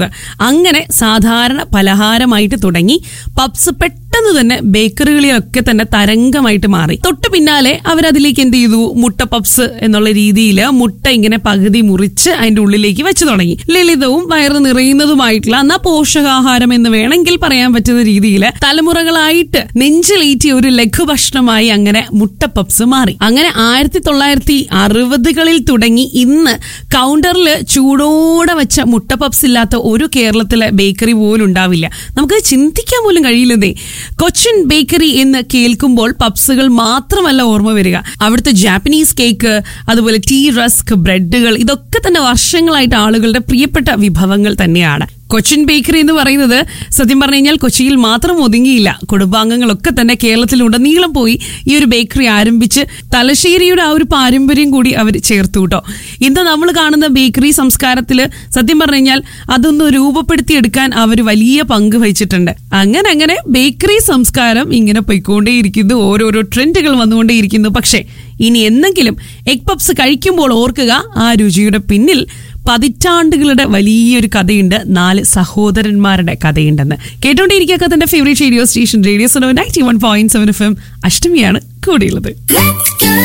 അങ്ങനെ സാധാരണ പലഹാരമായിട്ട് തുടങ്ങി പപ്സ് പെട്ടെന്ന് തന്നെ ബേക്കറികളിലൊക്കെ തന്നെ തരംഗമായിട്ട് മാറി തൊട്ട് പിന്നാലെ അവരതിലേക്ക് എന്ത് ചെയ്തു മുട്ട പപ്സ് എന്നുള്ള രീതിയിൽ മുട്ട ഇങ്ങനെ പകുതി മുറിച്ച് അതിന്റെ ഉള്ളിലേക്ക് വെച്ച് തുടങ്ങി ലളിതവും വയറ് നിറയുന്നതുമായിട്ടുള്ള എന്നാ പോഷകാഹാരം എന്ന് വേണമെങ്കിൽ പറയാൻ പറ്റുന്ന രീതിയിൽ തലമുറകളായിട്ട് നെഞ്ചിലേറ്റിയ ഒരു ലഘുഭക്ഷണമായി അങ്ങനെ മുട്ട പപ്സ് മാറി അങ്ങനെ ആയിരത്തി തൊള്ളായിരത്തി അറുപതുകളിൽ തുടങ്ങി ഇന്ന് കൗണ്ടറിൽ ചൂടോടെ വെച്ച മുട്ട പപ്സ് ഇല്ലാത്ത ഒരു കേരളത്തിലെ ബേക്കറി പോലും ഉണ്ടാവില്ല നമുക്ക് ചിന്തിക്കാൻ പോലും കഴിയില്ലെന്നേ കൊച്ചിൻ ബേക്കറി എന്ന് കേൾക്കുമ്പോൾ പപ്സുകൾ മാത്രമല്ല ഓർമ്മ വരിക അവിടുത്തെ ജാപ്പനീസ് കേക്ക് അതുപോലെ ടീ റസ്ക് ബ്രെഡുകൾ ഇതൊക്കെ തന്നെ വർഷങ്ങളായിട്ട് ആളുകളുടെ പ്രിയപ്പെട്ട വിഭവങ്ങൾ തന്നെയാണ് കൊച്ചിൻ ബേക്കറി എന്ന് പറയുന്നത് സത്യം പറഞ്ഞു കഴിഞ്ഞാൽ കൊച്ചിയിൽ മാത്രം ഒതുങ്ങിയില്ല കുടുംബാംഗങ്ങളൊക്കെ തന്നെ കേരളത്തിലുടനീളം പോയി ഈ ഒരു ബേക്കറി ആരംഭിച്ച് തലശ്ശേരിയുടെ ആ ഒരു പാരമ്പര്യം കൂടി അവർ ചേർത്തു കേട്ടോ ഇന്ന് നമ്മൾ കാണുന്ന ബേക്കറി സംസ്കാരത്തിൽ സത്യം പറഞ്ഞു കഴിഞ്ഞാൽ അതൊന്ന് രൂപപ്പെടുത്തിയെടുക്കാൻ അവർ വലിയ പങ്ക് വഹിച്ചിട്ടുണ്ട് അങ്ങനെ അങ്ങനെ ബേക്കറി സംസ്കാരം ഇങ്ങനെ പോയിക്കൊണ്ടേയിരിക്കുന്നു ഓരോരോ ട്രെൻഡുകൾ വന്നുകൊണ്ടേയിരിക്കുന്നു പക്ഷേ ഇനി എന്നെങ്കിലും എഗ് പപ്സ് കഴിക്കുമ്പോൾ ഓർക്കുക ആ രുചിയുടെ പിന്നിൽ പതിറ്റാണ്ടുകളുടെ വലിയൊരു കഥയുണ്ട് നാല് സഹോദരന്മാരുടെ കഥയുണ്ടെന്ന് കേട്ടോണ്ടിരിക്കുക കഥന്റെ favourite radio station radio so ninety one point seven F M അഷ്ടമിയാണ് കൂടിയുള്ളത് Let's go.